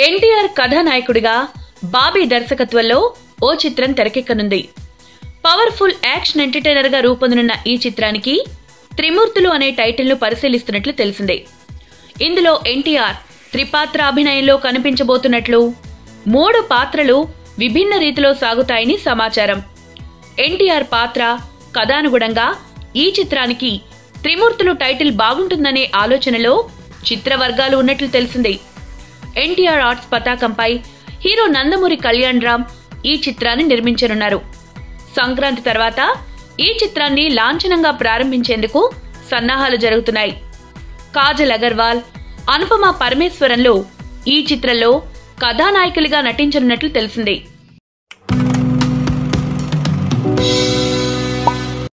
ఎన్టీఆర్ కథానాయకుడిగా బాబీ దర్శకత్వంలో ఓ చిత్రం తెరకెక్కనుంది పవర్ఫుల్ యాక్షన్ ఎంటర్టైనర్ గా రూపొందనున్న ఈ చిత్రానికి త్రిమూర్తులు అనే టైటిల్ను పరిశీలిస్తున్నట్లు తెలిసిందే ఇందులో ఎన్టీఆర్ త్రిపాత్ర అభినయంలో కనిపించబోతున్నట్లు మూడు పాత్రలు విభిన్న రీతిలో సాగుతాయని సమాచారం ఎన్టీఆర్ పాత్ర కథానుగుణంగా ఈ చిత్రానికి త్రిమూర్తులు టైటిల్ బాగుంటుందనే ఆలోచనలో చిత్ర వర్గాలు ఉన్నట్లు తెలిసిందే ఎన్టీఆర్ ఆర్ట్స్ పతాకంపై హీరో నందమూరి కళ్యాణ్ రామ్ ఈ చిత్రాన్ని నిర్మించనున్నారు సంక్రాంతి తర్వాత ఈ చిత్రాన్ని లాంఛనంగా ప్రారంభించేందుకు సన్నాహాలు జరుగుతున్నాయి కాజల్ అగర్వాల్ అనుపమ పరమేశ్వరంలో ఈ చిత్రంలో కథానాయకులుగా నటించనున్నట్లు తెలిసిందే